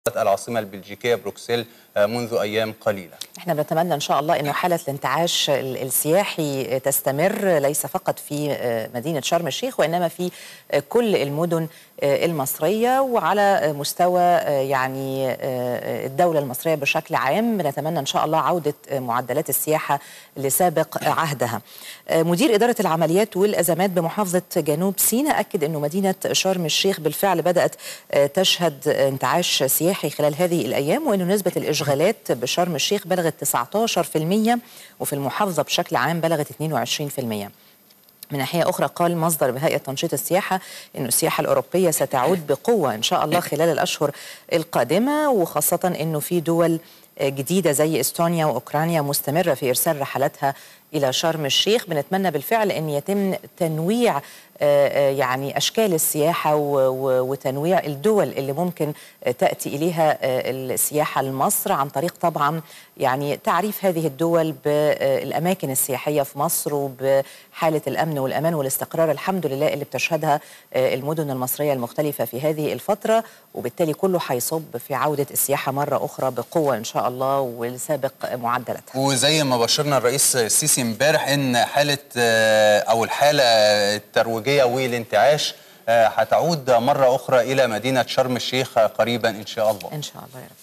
العاصمة البلجيكية بروكسل منذ أيام قليلة احنا بنتمنى ان شاء الله انه حاله الانتعاش السياحي تستمر ليس فقط في مدينه شرم الشيخ وانما في كل المدن المصريه وعلى مستوى يعني الدوله المصريه بشكل عام بنتمنى ان شاء الله عوده معدلات السياحه لسابق عهدها. مدير اداره العمليات والازمات بمحافظه جنوب سيناء اكد انه مدينه شرم الشيخ بالفعل بدات تشهد انتعاش سياحي خلال هذه الايام وانه نسبه الاشغالات بشرم الشيخ بلغت 19% وفي المحافظة بشكل عام بلغت 22% من ناحية أخرى قال مصدر بهيئة تنشيط السياحة أن السياحة الأوروبية ستعود بقوة إن شاء الله خلال الأشهر القادمة وخاصة أنه في دول جديدة زي إستونيا وأوكرانيا مستمرة في إرسال رحلاتها إلى شرم الشيخ بنتمنى بالفعل أن يتم تنويع يعني أشكال السياحة وتنويع الدول اللي ممكن تأتي إليها السياحة لمصر عن طريق طبعا يعني تعريف هذه الدول بالأماكن السياحية في مصر وبحالة الأمن والأمان والاستقرار الحمد لله اللي بتشهدها المدن المصرية المختلفة في هذه الفترة وبالتالي كله هيصب في عودة السياحة مرة أخرى بقوة إن شاء الله ولسابق معدلاتها وزي ما بشرنا الرئيس السيسي امبارح ان حاله او الحاله الترويجيه والانتعاش هتعود مره اخرى الى مدينه شرم الشيخ قريبا ان شاء الله ان شاء الله يا رب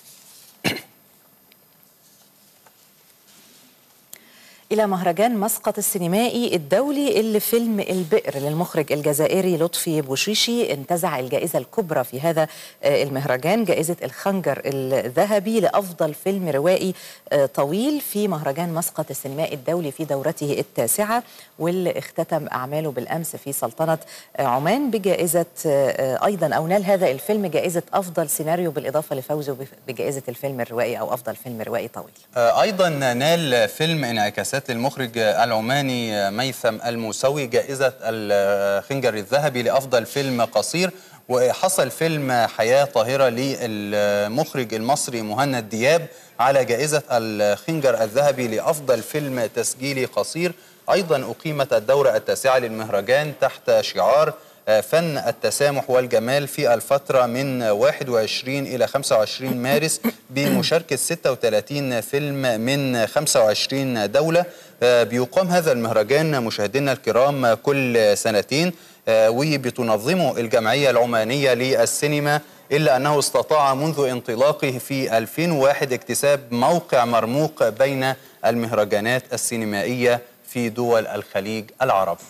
إلى مهرجان مسقط السينمائي الدولي اللي فيلم البئر للمخرج الجزائري لطفي بوشيشي انتزع الجائزة الكبرى في هذا المهرجان جائزة الخنجر الذهبي لأفضل فيلم روائي طويل في مهرجان مسقط السينمائي الدولي في دورته التاسعة واللي اختتم أعماله بالأمس في سلطنة عمان بجائزة أيضا أو نال هذا الفيلم جائزة أفضل سيناريو بالإضافة لفوزه بجائزة الفيلم الروائي أو أفضل فيلم روائي طويل أيضا نال فيلم انعكاسات للمخرج العماني ميثم الموسوي جائزة الخنجر الذهبي لأفضل فيلم قصير وحصل فيلم حياة طاهرة للمخرج المصري مهند دياب على جائزة الخنجر الذهبي لأفضل فيلم تسجيلي قصير أيضا أقيمت الدورة التاسعة للمهرجان تحت شعار فن التسامح والجمال في الفترة من 21 إلى 25 مارس بمشاركة 36 فيلم من 25 دولة بيقام هذا المهرجان مشاهدينا الكرام كل سنتين وبتنظمه الجمعية العمانية للسينما إلا أنه استطاع منذ انطلاقه في 2001 اكتساب موقع مرموق بين المهرجانات السينمائية في دول الخليج العربي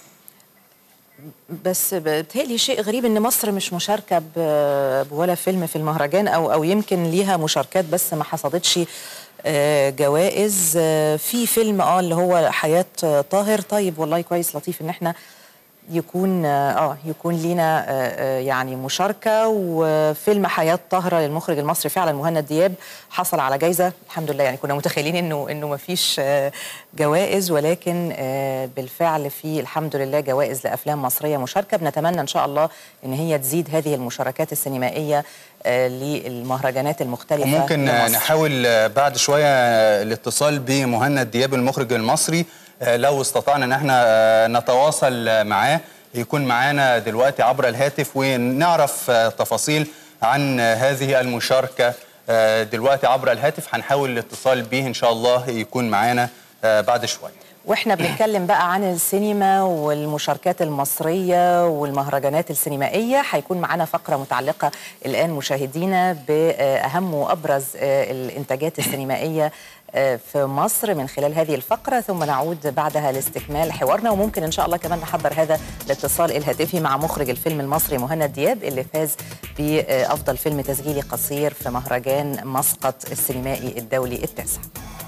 بس بتهيألي شيء غريب ان مصر مش مشاركه بولا فيلم في المهرجان او او يمكن ليها مشاركات بس ما حصدتش جوائز في فيلم اه اللي هو حياه طاهر طيب والله كويس لطيف ان احنا يكون اه يكون لينا آه يعني مشاركه وفيلم حياه طاهره للمخرج المصري فعلا مهند دياب حصل على جائزه الحمد لله يعني كنا متخيلين انه انه ما فيش آه جوائز ولكن آه بالفعل في الحمد لله جوائز لافلام مصريه مشاركه بنتمنى ان شاء الله ان هي تزيد هذه المشاركات السينمائيه للمهرجانات المختلفه وممكن نحاول بعد شويه الاتصال بمهند دياب المخرج المصري لو استطعنا ان احنا نتواصل معاه يكون معانا دلوقتي عبر الهاتف ونعرف تفاصيل عن هذه المشاركه دلوقتي عبر الهاتف هنحاول الاتصال به ان شاء الله يكون معانا بعد شويه واحنا بنتكلم بقى عن السينما والمشاركات المصريه والمهرجانات السينمائيه هيكون معانا فقره متعلقه الان مشاهدينا باهم وابرز الانتاجات السينمائيه في مصر من خلال هذه الفقرة ثم نعود بعدها لاستكمال حوارنا وممكن إن شاء الله كمان نحضر هذا الاتصال الهاتفي مع مخرج الفيلم المصري مهند دياب اللي فاز بأفضل فيلم تسجيلي قصير في مهرجان مسقط السينمائي الدولي التاسع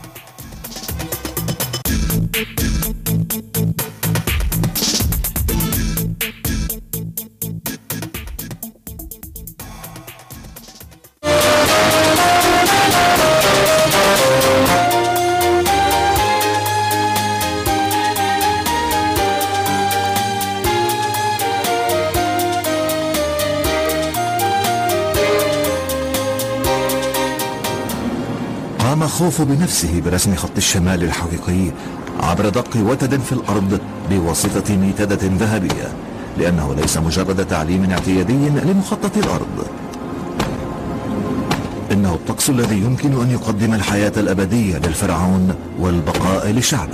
قام خوف بنفسه برسم خط الشمال الحقيقي عبر دق وتد في الأرض بواسطة ميتدة ذهبية لأنه ليس مجرد تعليم اعتيادي لمخطط الأرض إنه الطقس الذي يمكن أن يقدم الحياة الأبدية للفرعون والبقاء لشعبه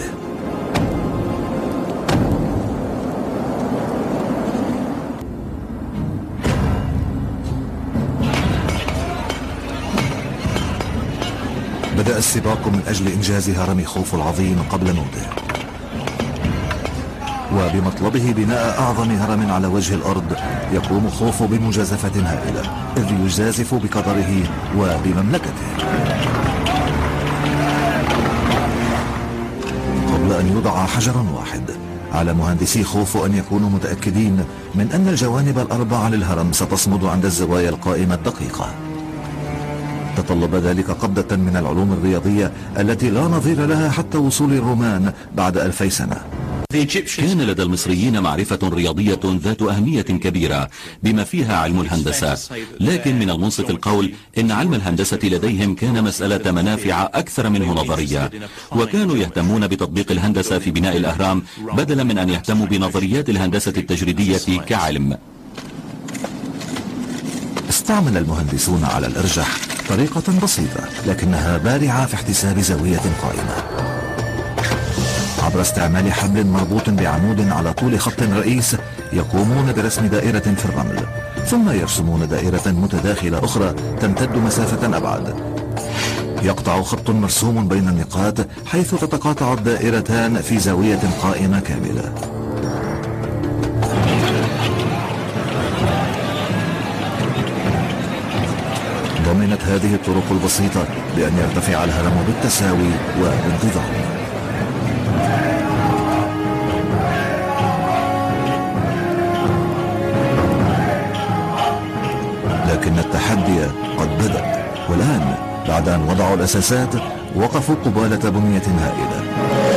بدأ السباق من أجل إنجاز هرم خوفو العظيم قبل موته وبمطلبه بناء أعظم هرم على وجه الأرض يقوم خوفو بمجازفة هائلة إذ يجازف بقدره وبمملكته قبل أن يوضع حجر واحد على مهندسي خوفو أن يكونوا متأكدين من أن الجوانب الأربعة للهرم ستصمد عند الزوايا القائمة الدقيقة تطلب ذلك قبضة من العلوم الرياضية التي لا نظير لها حتى وصول الرومان بعد ألفي سنة كان لدى المصريين معرفة رياضية ذات أهمية كبيرة بما فيها علم الهندسة لكن من المنصف القول إن علم الهندسة لديهم كان مسألة منافع أكثر منه نظرية وكانوا يهتمون بتطبيق الهندسة في بناء الأهرام بدلا من أن يهتموا بنظريات الهندسة التجريدية كعلم استعمل المهندسون على الإرجح طريقة بسيطة لكنها بارعة في احتساب زاوية قائمة عبر استعمال حبل مربوط بعمود على طول خط رئيس يقومون برسم دائرة في الرمل ثم يرسمون دائرة متداخلة أخرى تمتد مسافة أبعد يقطع خط مرسوم بين النقاط حيث تتقاطع الدائرتان في زاوية قائمة كاملة ضمنت هذه الطرق البسيطة بأن يرتفع الهرم بالتساوي وبانتظام لكن التحدي قد بدأ والآن بعد أن وضعوا الأساسات وقفوا قبالة بنية هائلة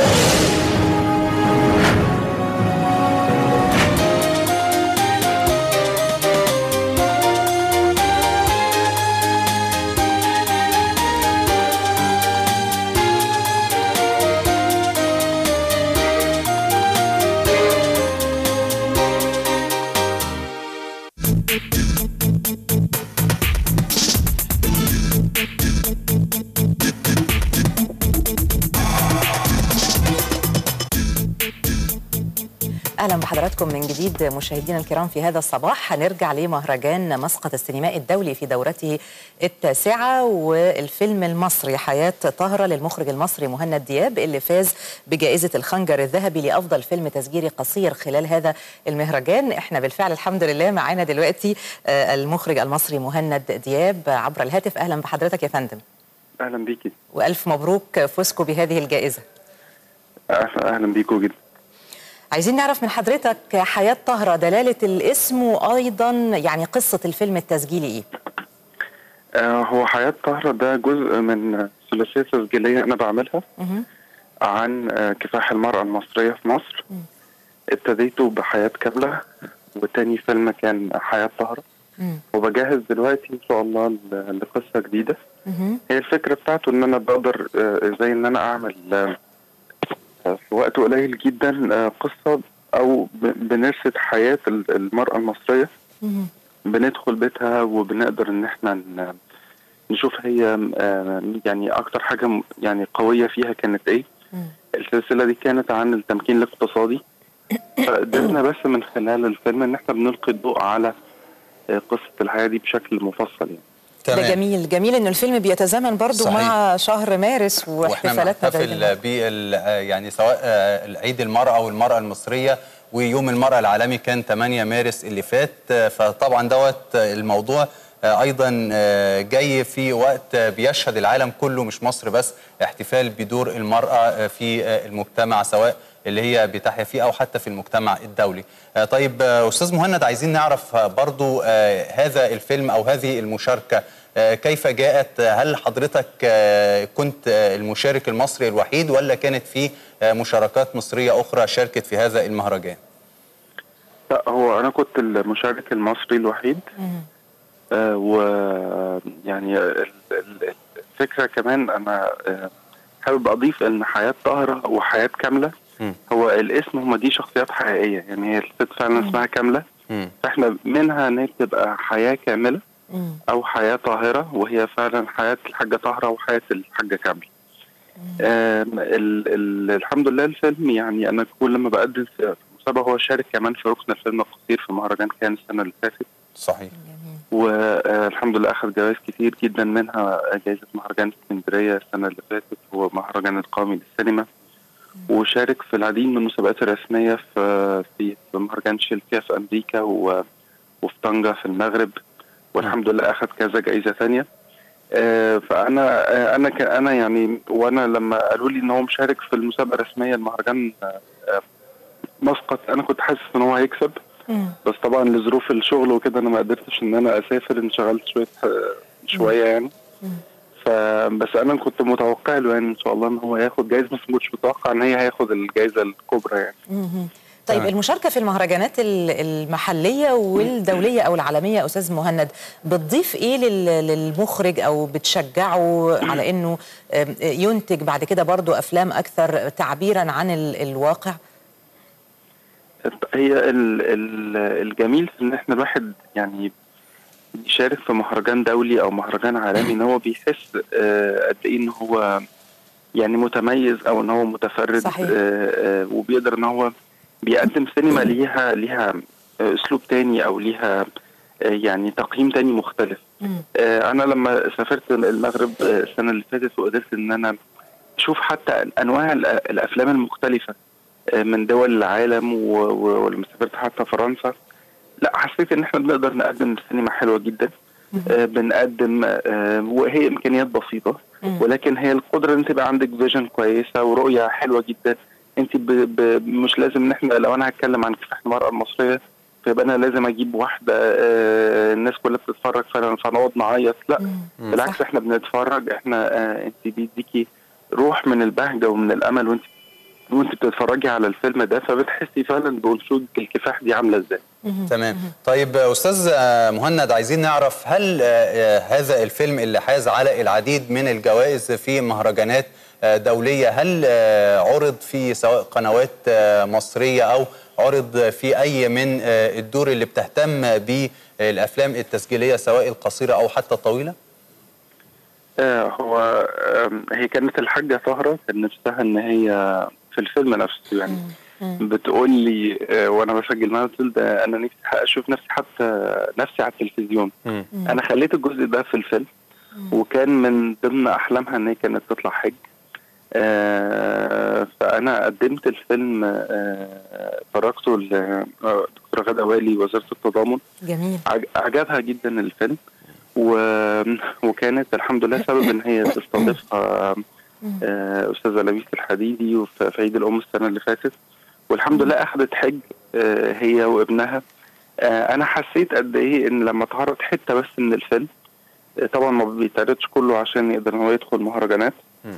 اهلا بحضراتكم من جديد مشاهدينا الكرام في هذا الصباح هنرجع لمهرجان مسقط السينمائي الدولي في دورته التاسعه والفيلم المصري حياه طهره للمخرج المصري مهند دياب اللي فاز بجائزه الخنجر الذهبي لافضل فيلم تسجيلي قصير خلال هذا المهرجان احنا بالفعل الحمد لله معانا دلوقتي آه، المخرج المصري مهند دياب عبر الهاتف اهلا بحضرتك يا فندم اهلا بيكي والف مبروك فوزكم بهذه الجائزه اهلا أهلاً بيكوا جدا عايزين نعرف من حضرتك حياة طهرة دلالة الاسم وأيضا يعني قصة الفيلم التسجيلي إيه؟ آه هو حياة طهرة ده جزء من ثلاثية تسجيلية أنا بعملها مهم. عن آه كفاح المرأة المصرية في مصر ابتديته بحياة كاملة وتاني فيلم كان حياة طهرة مم. وبجهز دلوقتي إن شاء الله ل- لقصة جديدة مهم. هي الفكرة بتاعته إن أنا بقدر آه، إزاي إن أنا أعمل آه، في وقت قليل جدا آه، قصة أو ب- بنرصد حياة ال- المرأة المصرية مهم. بندخل بيتها وبنقدر ان احنا ن- نشوف هي آه، يعني اكتر حاجه م- يعني قويه فيها كانت ايه مم. السلسله دي كانت عن التمكين الاقتصادي فقدرنا بس من خلال الفيلم ان احنا بنلقي الضوء على آه، قصه الحياه دي بشكل مفصل يعني ده جميل جميل إنه الفيلم بيتزامن برضو صحيح. مع شهر مارس واحنا واحتفالاتنا بنحتفل دايما بال يعني سواء آه، العيد المرأة والمرأة المصرية ويوم المرأة العالمي كان 8 مارس اللي فات آه، فطبعا دوت آه، الموضوع آه، ايضا آه، جاي في وقت آه، بيشهد العالم كله مش مصر بس احتفال بدور المرأة آه، في آه، المجتمع سواء اللي هي بتحيا فيه او حتى في المجتمع الدولي آه، طيب آه، استاذ مهند عايزين نعرف آه، برضو آه، هذا الفيلم او هذه المشاركة آه، كيف جاءت آه، هل حضرتك آه، كنت آه، المشارك المصري الوحيد ولا كانت في آه، مشاركات مصرية أخرى شاركت في هذا المهرجان لا هو انا كنت المشارك المصري الوحيد مهم. آه ويعني ال- ال- الفكره كمان انا آه حابب اضيف ان حياه طاهره وحياه كامله مم. هو الاسم هما دي شخصيات حقيقيه يعني هي الست فعلا اسمها كامله مم. فاحنا منها ان هي بتبقى حياه كامله او حياه طاهره وهي فعلا حياه الحاجه طاهره وحياه الحاجه كامله آم، ال ال الحمد لله الفيلم يعني انا كل ما بقدم في مسابقه هو شارك كمان في ركن الفيلم القصير في مهرجان كان السنه اللي فاتت صحيح والحمد لله اخذ جوائز كتير جدا منها جائزه مهرجان اسكندريه السنه اللي فاتت ومهرجان القومي للسينما وشارك في العديد من المسابقات الرسميه في في في مهرجان شيلفيا في امريكا و- وفي طنجه في المغرب والحمد لله اخذ كذا جائزه ثانيه آه، فانا آه، انا ك- انا يعني وانا لما قالوا لي ان هو مشارك في المسابقه الرسميه المهرجان آه، آه، مسقط انا كنت حاسس ان هو هيكسب بس طبعا لظروف الشغل وكده انا ما قدرتش ان انا اسافر انشغلت شويه آه، شويه يعني فبس انا كنت متوقع له يعني ان شاء الله ان هو هياخد جايزه بس ما كنتش متوقع ان هي هياخد الجائزه الكبرى يعني طيب تمام. المشاركة في المهرجانات ال- المحلية والدولية أو العالمية أستاذ مهند بتضيف إيه لل- للمخرج أو بتشجعه على إنه آم، ينتج بعد كده برضو أفلام أكثر تعبيرا عن ال- الواقع هي ال ال الجميل في ان احنا الواحد يعني يشارك في مهرجان دولي او مهرجان عالمي ان هو بيحس آه، قد ايه ان هو يعني متميز او ان هو متفرد صحيح. آه، آه، وبيقدر ان هو بيقدم سينما ليها ليها آه، اسلوب تاني او ليها آه، يعني تقييم تاني مختلف آه، انا لما سافرت المغرب آه، السنه اللي فاتت وقدرت ان انا اشوف حتى انواع الأ- الافلام المختلفه آه، من دول العالم و- و- ولما سافرت حتى فرنسا لا حسيت ان احنا بنقدر نقدم سينما حلوه جدا آه، بنقدم آه، وهي امكانيات بسيطه ولكن هي القدره ان تبقى عندك فيجن كويسه ورؤيه حلوه جدا انت ب... ب... مش لازم ان احنا لو انا هتكلم عن كفاح المراه المصريه فيبقى انا لازم اجيب واحده آه، الناس كلها بتتفرج فعلا فنقعد نعيط لا بالعكس صح. احنا بنتفرج احنا آه، انت بيديكي روح من البهجه ومن الامل وانت وانت بتتفرجي على الفيلم ده فبتحسي فعلا بانشود الكفاح دي عامله ازاي تمام طيب استاذ آه، مهند عايزين نعرف هل آه، آه، هذا الفيلم اللي حاز على العديد من الجوائز في مهرجانات آه، دوليه هل آه، عرض في سواء قنوات آه، مصريه او عرض في اي من آه، الدور اللي بتهتم بالافلام التسجيليه سواء القصيره او حتى الطويله آه هو آم، هي كانت الحاجة طاهرة كان نفسها ان هي في الفيلم نفسه يعني بتقول لي آه وانا بسجل معاها قلت لها ده انا نفسي اشوف نفسي حتى نفسي على التلفزيون انا خليت الجزء ده في الفيلم وكان من ضمن احلامها ان هي كانت تطلع حج آه فانا قدمت الفيلم آه فرجته لدكتوره غاده والي وزاره التضامن جميل عج- عجبها جدا الفيلم و... وكانت الحمد لله سبب ان هي تستضيفها آه، استاذه لبيس الحديدي وفي في عيد الام السنه اللي فاتت والحمد لله اخذت حج آه، هي وابنها آه، انا حسيت قد ايه ان لما اتعرض حته بس من الفيلم آه، طبعا ما بيتعرضش كله عشان يقدر ان هو يدخل مهرجانات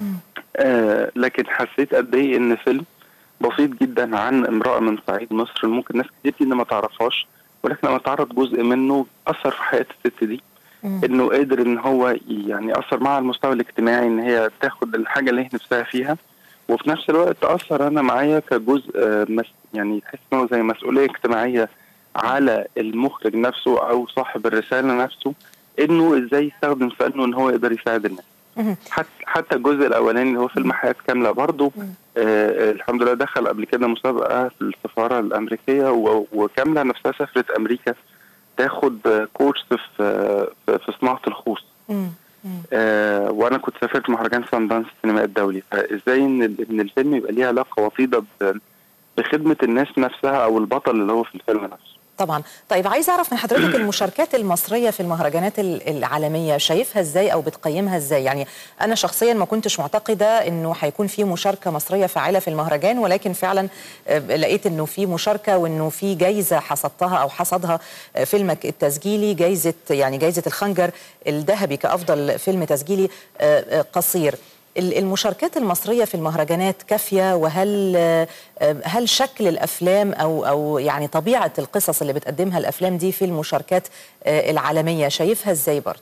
آه، لكن حسيت قد ايه ان فيلم بسيط جدا عن امراه من صعيد مصر ممكن ناس كتير جدا ما تعرفهاش ولكن لما تعرض جزء منه اثر في حياه الست دي انه قدر ان هو يعني اثر معها على المستوى الاجتماعي ان هي تاخد الحاجه اللي هي نفسها فيها وفي نفس الوقت اثر انا معايا كجزء آه، مس يعني تحس ان هو زي مسؤوليه اجتماعيه على المخرج نفسه او صاحب الرساله نفسه انه ازاي يستخدم فنه ان هو يقدر يساعد الناس حتى حتى الجزء الاولاني اللي هو فيلم حياه كامله برضه آه الحمد لله دخل قبل كده مسابقه في السفاره الامريكيه و- وكامله نفسها سافرت امريكا تاخد آه، كورس في في في صناعه الخوص آه وانا كنت سافرت مهرجان سان دانس السينمائي الدولي فازاي ان ال- ان الفيلم يبقى ليه علاقه وطيده ب- بخدمه الناس نفسها او البطل اللي هو في الفيلم نفسه طبعا طيب عايز اعرف من حضرتك المشاركات المصريه في المهرجانات ال- العالميه شايفها ازاي او بتقيمها ازاي يعني انا شخصيا ما كنتش معتقده انه هيكون في مشاركه مصريه فاعله في المهرجان ولكن فعلا آه، لقيت انه في مشاركه وانه في جايزه حصدتها او حصدها آه، فيلمك التسجيلي جايزه يعني جايزه الخنجر الذهبي كافضل فيلم تسجيلي آه، آه، قصير ال- المشاركات المصرية في المهرجانات كافية وهل آه، هل شكل الأفلام أو أو يعني طبيعة القصص اللي بتقدمها الأفلام دي في المشاركات آه، العالمية شايفها إزاي برضو؟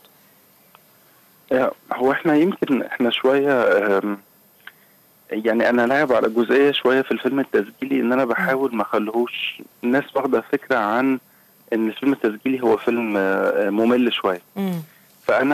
آه، هو احنا يمكن احنا شويه آم، يعني انا لاعب على جزئيه شويه في الفيلم التسجيلي ان انا بحاول ما اخليهوش الناس واخده فكره عن ان الفيلم التسجيلي هو فيلم آه، ممل شويه مم.